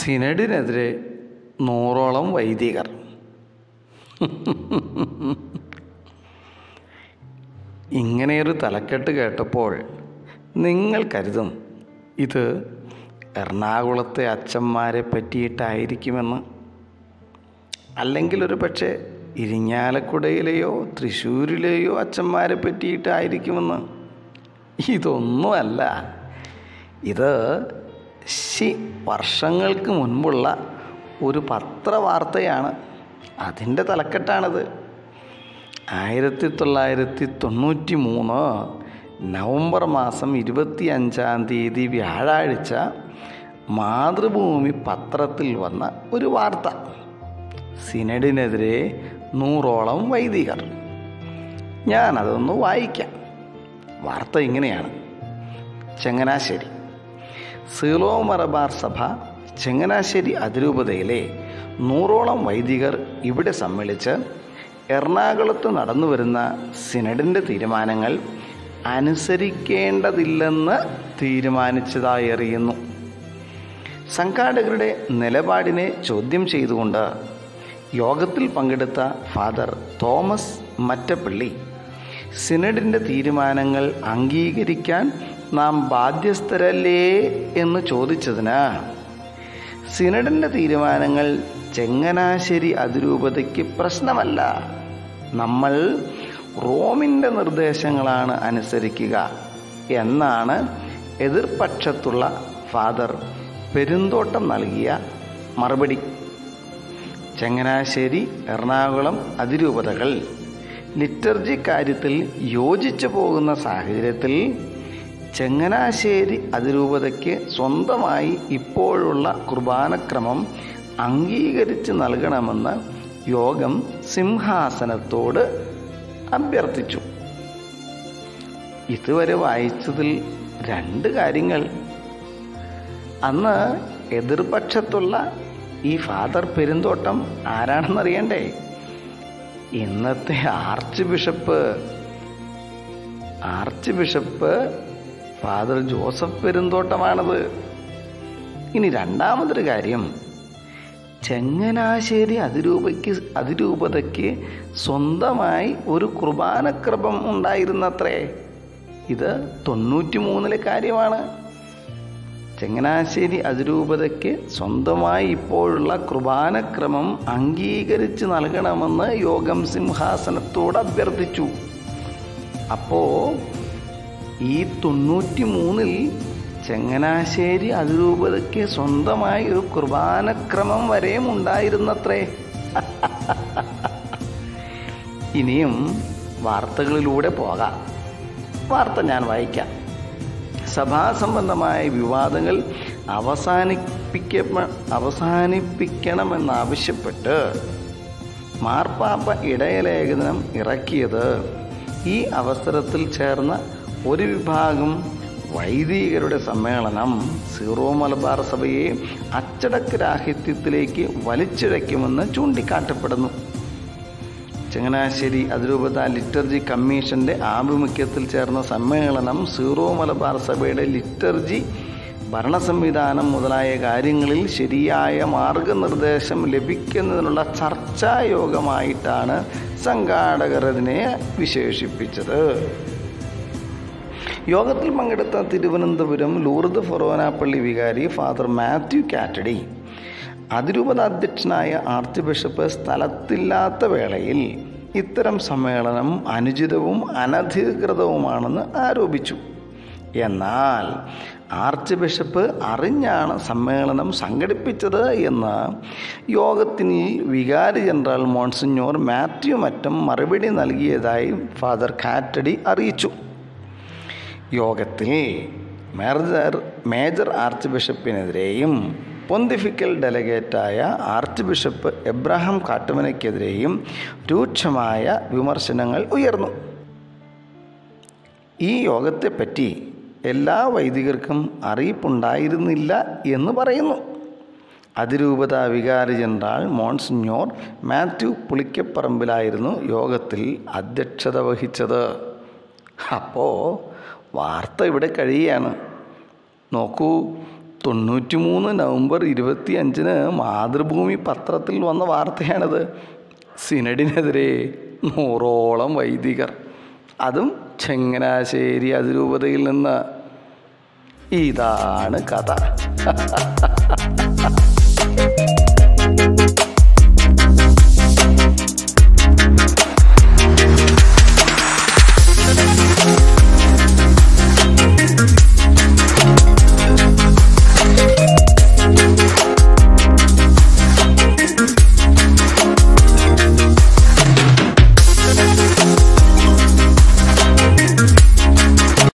സിനഡിനെതിരെ നൂറോളം വൈദികർ ഇങ്ങനെയൊരു തലക്കെട്ട് കേട്ടപ്പോൾ നിങ്ങൾ കരുതും ഇത് എറണാകുളത്തെ അച്ഛന്മാരെ പറ്റിയിട്ടായിരിക്കുമെന്ന് അല്ലെങ്കിൽ ഒരു പക്ഷേ ഇരിങ്ങാലക്കുടയിലെയോ തൃശ്ശൂരിലെയോ അച്ഛന്മാരെ പറ്റിയിട്ടായിരിക്കുമെന്ന് ഇതൊന്നുമല്ല ഇത് ശി വർഷങ്ങൾക്ക് മുൻപുള്ള ഒരു പത്രവാർത്തയാണ് അതിൻ്റെ തലക്കെട്ടാണിത് ആയിരത്തി തൊള്ളായിരത്തി തൊണ്ണൂറ്റി മൂന്ന് നവംബർ മാസം ഇരുപത്തി അഞ്ചാം തീയതി വ്യാഴാഴ്ച മാതൃഭൂമി പത്രത്തിൽ വന്ന ഒരു വാർത്ത സിനഡിനെതിരെ നൂറോളം വൈദികർ ഞാനതൊന്ന് വായിക്കാം വാർത്ത ഇങ്ങനെയാണ് ചങ്ങനാശ്ശേരി സീറോ മലബാർ സഭ ചങ്ങനാശ്ശേരി അതിരൂപതയിലെ നൂറോളം വൈദികർ ഇവിടെ സമ്മേളിച്ച് എറണാകുളത്ത് നടന്നു വരുന്ന സിനഡിൻ്റെ തീരുമാനങ്ങൾ അനുസരിക്കേണ്ടതില്ലെന്ന് തീരുമാനിച്ചതായി അറിയുന്നു സംഘാടകരുടെ നിലപാടിനെ ചോദ്യം ചെയ്തുകൊണ്ട് യോഗത്തിൽ പങ്കെടുത്ത ഫാദർ തോമസ് മറ്റപ്പള്ളി സിനഡിൻ്റെ തീരുമാനങ്ങൾ അംഗീകരിക്കാൻ നാം ബാധ്യസ്ഥരല്ലേ എന്ന് ചോദിച്ചതിന് സിനഡിൻ്റെ തീരുമാനങ്ങൾ ചെങ്ങനാശ്ശേരി അതിരൂപതയ്ക്ക് പ്രശ്നമല്ല നമ്മൾ റോമിൻ്റെ നിർദ്ദേശങ്ങളാണ് അനുസരിക്കുക എന്നാണ് എതിർപക്ഷത്തുള്ള ഫാദർ പെരുന്തോട്ടം നൽകിയ മറുപടി ചങ്ങനാശ്ശേരി എറണാകുളം അതിരൂപതകൾ ലിറ്റർജി കാര്യത്തിൽ യോജിച്ചു പോകുന്ന സാഹചര്യത്തിൽ ചങ്ങനാശ്ശേരി അതിരൂപതയ്ക്ക് സ്വന്തമായി ഇപ്പോഴുള്ള കുർബാനക്രമം അംഗീകരിച്ച് നൽകണമെന്ന് യോഗം സിംഹാസനത്തോട് അഭ്യർത്ഥിച്ചു ഇതുവരെ വായിച്ചതിൽ രണ്ട് കാര്യങ്ങൾ അന്ന് എതിർപക്ഷത്തുള്ള ഈ ഫാദർ പെരുന്തോട്ടം ആരാണെന്നറിയണ്ടേ ഇന്നത്തെ archbishop archbishop father Joseph പെരുന്തോട്ടമാണത് ഇനി രണ്ടാമതൊരു കാര്യം ചെങ്ങനാശ്ശേരി അതിരൂപയ്ക്ക് അതിരൂപതയ്ക്ക് സ്വന്തമായി ഒരു കുർബാനക്രമം ഉണ്ടായിരുന്നത്രേ ഇത് തൊണ്ണൂറ്റി മൂന്നിലെ കാര്യമാണ് ചങ്ങനാശ്ശേരി അതിരൂപതയ്ക്ക് സ്വന്തമായി ഇപ്പോഴുള്ള കുർബാനക്രമം അംഗീകരിച്ച് നൽകണമെന്ന് യോഗം സിംഹാസനത്തോട് അഭ്യർത്ഥിച്ചു അപ്പോൾ ഈ തൊണ്ണൂറ്റി മൂന്നിൽ ചങ്ങനാശ്ശേരി അതിരൂപതയ്ക്ക് സ്വന്തമായി ഒരു കുർബാനക്രമം വരെയും ഉണ്ടായിരുന്നത്രേ ഇനിയും വാർത്തകളിലൂടെ പോകാം വാർത്ത ഞാൻ വായിക്കാം സഭാസംബന്ധമായ വിവാദങ്ങൾ അവസാനിപ്പിക്ക അവസാനിപ്പിക്കണമെന്നാവശ്യപ്പെട്ട് മാർപ്പാപ്പ ഇടയലേഖനം ഇറക്കിയത് ഈ അവസരത്തിൽ ചേർന്ന ഒരു വിഭാഗം വൈദികരുടെ സമ്മേളനം സീറോ മലബാർ സഭയെ അച്ചടക്ക രാഹിത്യത്തിലേക്ക് വലിച്ചിഴയ്ക്കുമെന്ന് ചൂണ്ടിക്കാട്ടപ്പെടുന്നു ചങ്ങനാശ്ശേരി അതിരൂപത ലിറ്റർജി കമ്മീഷന്റെ ആഭിമുഖ്യത്തിൽ ചേർന്ന സമ്മേളനം സീറോ മലബാർ സഭയുടെ ലിറ്റർജി ഭരണ സംവിധാനം മുതലായ കാര്യങ്ങളിൽ ശരിയായ മാർഗനിർദ്ദേശം ലഭിക്കുന്നതിനുള്ള ചർച്ചായോഗമായിട്ടാണ് സംഘാടകർ അതിനെ വിശേഷിപ്പിച്ചത് യോഗത്തിൽ പങ്കെടുത്ത തിരുവനന്തപുരം ലൂർദ് ഫൊറോനാപ്പള്ളി വികാരി ഫാദർ മാത്യു കാറ്റഡി അതിരൂപത അധ്യക്ഷനായ ആർച്ച് ബിഷപ്പ് സ്ഥലത്തില്ലാത്ത വേളയിൽ ഇത്തരം സമ്മേളനം അനുചിതവും അനധികൃതവുമാണെന്ന് ആരോപിച്ചു എന്നാൽ ആർച്ച് ബിഷപ്പ് അറിഞ്ഞാണ് സമ്മേളനം സംഘടിപ്പിച്ചത് എന്ന് യോഗത്തിന് വികാരി ജനറൽ മോൺസിഞ്ഞോർ മാത്യു മറ്റം മറുപടി നൽകിയതായി ഫാദർ കാറ്റഡി അറിയിച്ചു യോഗത്തിൽ മേജർ മേജർ ആർച്ച് ബിഷപ്പിനെതിരെയും പൊന്തിഫിക്കൽ ഡെലഗേറ്റായ ആർച്ച് ബിഷപ്പ് എബ്രഹാം കാട്ടുമനയ്ക്കെതിരെയും രൂക്ഷമായ വിമർശനങ്ങൾ ഉയർന്നു ഈ യോഗത്തെപ്പറ്റി എല്ലാ വൈദികർക്കും അറിയിപ്പുണ്ടായിരുന്നില്ല എന്ന് പറയുന്നു അതിരൂപത വികാരി ജനറൽ മോൺസിഞ്ഞോർ മാത്യു പുളിക്കപ്പറമ്പിലായിരുന്നു യോഗത്തിൽ അധ്യക്ഷത വഹിച്ചത് അപ്പോൾ വാർത്ത ഇവിടെ കഴിയുകയാണ് നോക്കൂ തൊണ്ണൂറ്റി മൂന്ന് നവംബർ ഇരുപത്തി അഞ്ചിന് മാതൃഭൂമി പത്രത്തിൽ വന്ന വാർത്തയാണിത് സിനഡിനെതിരെ നൂറോളം വൈദികർ അതും ചങ്ങനാശ്ശേരി അതിരൂപതയിൽ നിന്ന് ഇതാണ് കഥ